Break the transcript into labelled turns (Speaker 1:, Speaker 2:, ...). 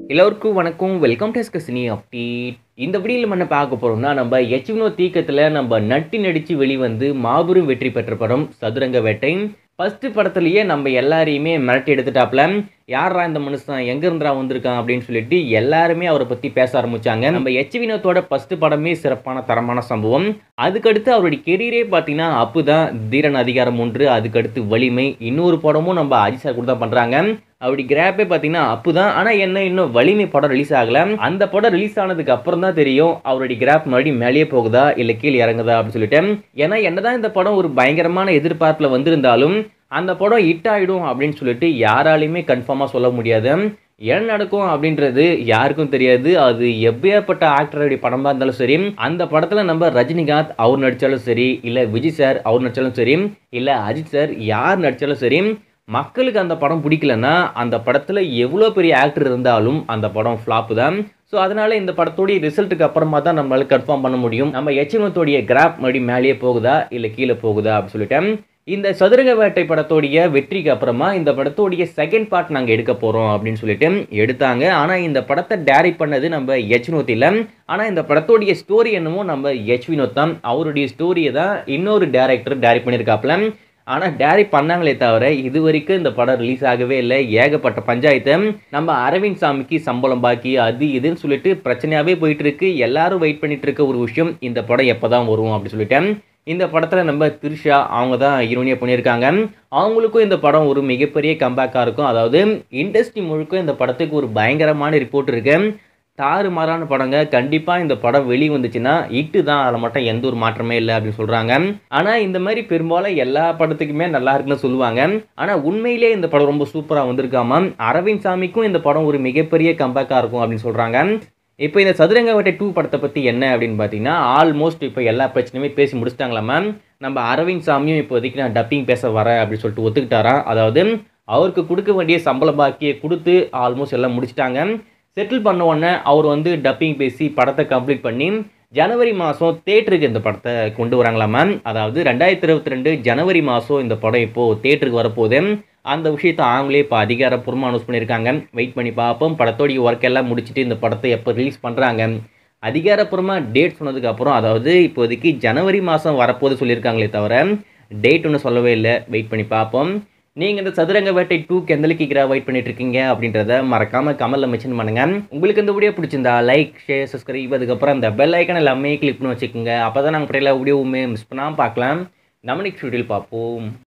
Speaker 1: எல்லோருக்கும் வணக்கம் welcome to Cassini update இந்த வீடியோவில் நம்ம என்ன பார்க்க போகிறோம்னா நம்ம எச்வினோ தீக்கத்தில் நம்ம நட்டி நடித்து வெளிவந்து மாபெரும் வெற்றி பெற்ற படம் சதுரங்க வேட்டை ஃபஸ்ட்டு படத்துலையே நம்ம எல்லாரையுமே மிரட்டி எடுத்துட்டாப்ல யாரா இந்த மனுஷன் எங்க இருந்துடா வந்திருக்கான் அப்படின்னு சொல்லிட்டு எல்லாருமே அவரை பற்றி பேச ஆரம்பிச்சாங்க நம்ம எச் வினோத்தோட ஃபஸ்ட்டு படமே சிறப்பான தரமான சம்பவம் அதுக்கடுத்து அவருடைய கெரியரே பார்த்தீங்கன்னா அப்பு தான் தீரன் அதிகாரம் ஒன்று அதுக்கடுத்து வலிமை இன்னொரு படமும் நம்ம அஜித் சார் கூட தான் பண்ணுறாங்க அப்படி கிராப்பே பார்த்தீங்கன்னா அப்பு தான் ஆனால் என்ன இன்னும் வலிமை படம் ரிலீஸ் ஆகல அந்த படம் ரிலீஸ் ஆனதுக்கு அப்புறம் தான் தெரியும் அவருடைய கிராப் மறுபடியும் மேலேயே போகுதா இல்லை கீழே இறங்குதா அப்படின்னு சொல்லிட்டு ஏன்னா என்னதான் இந்த படம் ஒரு பயங்கரமான எதிர்பார்ப்பில் வந்திருந்தாலும் அந்த படம் ஹிட் ஆகிடும் அப்படின்னு சொல்லிட்டு யாராலையுமே கன்ஃபார்மாக சொல்ல முடியாது என்ன நடக்கும் அப்படின்றது யாருக்கும் தெரியாது அது எப்பேற்பட்ட ஆக்டருடைய படமாக இருந்தாலும் சரி அந்த படத்தில் நம்ம ரஜினிகாந்த் அவர் நடித்தாலும் சரி இல்லை விஜய் சார் அவர் நடித்தாலும் சரி இல்லை அஜித் சார் யார் நடித்தாலும் சரி மக்களுக்கு அந்த படம் பிடிக்கலன்னா அந்த படத்தில் எவ்வளோ பெரிய ஆக்டர் இருந்தாலும் அந்த படம் ஃப்ளாப்பு தான் ஸோ அதனால் இந்த படத்தோடைய ரிசல்ட்டுக்கு அப்புறமா தான் நம்மளால கன்ஃபார்ம் பண்ண முடியும் நம்ம எச்சினத்தோடைய கிராப் மறுபடியும் மேலேயே போகுதா இல்லை கீழே போகுதா அப்படின்னு சொல்லிட்டேன் இந்த சதுரங்க வேட்டை படத்தோடைய வெற்றிக்கு அப்புறமா இந்த படத்தோடைய செகண்ட் பார்ட் நாங்கள் எடுக்க போகிறோம் அப்படின்னு சொல்லிட்டு எடுத்தாங்க ஆனால் இந்த படத்தை டேரக்ட் பண்ணது நம்ம எச் வினோத் இல்லை ஆனால் இந்த படத்தோடைய ஸ்டோரி என்னமோ நம்ம எச் வினோத் தான் அவருடைய ஸ்டோரியை தான் இன்னொரு டேரக்டர் டேரக்ட் பண்ணியிருக்காப்புல ஆனால் டேரக்ட் பண்ணாங்களே தவிர இது வரைக்கும் இந்த படம் ரிலீஸ் ஆகவே இல்லை ஏகப்பட்ட பஞ்சாயத்து நம்ம அரவிந்த் சாமிக்கு சம்பளம் பாக்கி அது இதுன்னு சொல்லிட்டு பிரச்சனையாகவே போயிட்டு இருக்கு எல்லாரும் வெயிட் பண்ணிட்டு இருக்க ஒரு விஷயம் இந்த படம் எப்போ தான் வரும் அப்படின்னு சொல்லிட்டேன் இந்த படத்தில் நம்ம திரிஷா அவங்க தான் ஹீரோனியாக பண்ணியிருக்காங்க அவங்களுக்கும் இந்த படம் ஒரு மிகப்பெரிய கம்பேக்காக இருக்கும் அதாவது இண்டஸ்ட்ரி முழுக்க இந்த படத்துக்கு ஒரு பயங்கரமான ரிப்போர்ட் இருக்கு தாறுமாறான படங்க கண்டிப்பாக இந்த படம் வெளியே வந்துச்சுன்னா இட்டு தான் அதில் மட்டும் எந்த ஒரு மாற்றமே இல்லை அப்படின்னு சொல்கிறாங்க ஆனால் இந்த மாதிரி பெரும்பாலும் எல்லா படத்துக்குமே நல்லா இருக்குன்னு சொல்லுவாங்க ஆனால் உண்மையிலே இந்த படம் ரொம்ப சூப்பராக வந்திருக்காம அரவிந்த் சாமிக்கும் இந்த படம் ஒரு மிகப்பெரிய கம்பேக்காக இருக்கும் அப்படின்னு சொல்கிறாங்க இப்போ இந்த சதுரங்க வேட்டை டூ படத்தை பற்றி என்ன அப்படின்னு பார்த்தீங்கன்னா ஆல்மோஸ்ட் இப்போ எல்லா பிரச்சனையுமே பேசி முடிச்சிட்டாங்களா மேம் நம்ம அரவிந்த் சாமியும் இப்போதைக்கு நான் டப்பிங் பேச வரேன் அப்படின்னு சொல்லிட்டு ஒத்துக்கிட்டாராம் அதாவது அவருக்கு கொடுக்க வேண்டிய சம்பள பாக்கியை கொடுத்து ஆல்மோஸ்ட் எல்லாம் முடிச்சிட்டாங்க செட்டில் பண்ண உடனே அவர் வந்து டப்பிங் பேசி படத்தை கம்ப்ளீட் பண்ணி ஜனவரி மாதம் தேட்டருக்கு இந்த படத்தை கொண்டு வராங்களா மேம் அதாவது ரெண்டாயிரத்தி இருபத்தி ரெண்டு ஜனவரி மாதம் இந்த படம் இப்போது தேட்டருக்கு வரப்போகுது அந்த விஷயத்தை அவங்களே இப்போ அதிகாரப்பூர்வமாக அனௌன்ஸ் பண்ணியிருக்காங்க வெயிட் பண்ணி பார்ப்போம் படத்தோடைய ஒர்க் எல்லாம் முடிச்சுட்டு இந்த படத்தை எப்போ ரிலீஸ் பண்ணுறாங்க அதிகாரப்பூர்வமாக டேட் சொன்னதுக்கப்புறம் அதாவது இப்போதைக்கு ஜனவரி மாதம் வரப்போது சொல்லியிருக்காங்களே தவிர டேட் ஒன்றும் சொல்லவே இல்லை வெயிட் பண்ணி பார்ப்போம் நீங்கள் இந்த சதுரங்க வேட்டை டூக்கு எந்த அளவுக்கு வெயிட் பண்ணிட்டு இருக்கீங்க அப்படின்றத மறக்காமல் கமலில் மென்ஷன் பண்ணுங்க உங்களுக்கு இந்த வீடியோ பிடிச்சிருந்தா லைக் ஷேர் சப்ஸ்கிரைப் அதுக்கப்புறம் அந்த பெல் ஐக்கன் எல்லாமே கிளிக் பண்ணி வச்சுக்கோங்க அப்போ தான் நாங்கள் எல்லா வீடியோவுமே மிஸ் பண்ணாமல் பார்க்கலாம் நம்ம நெக்ஸ்ட் வீடியோவில் பார்ப்போம்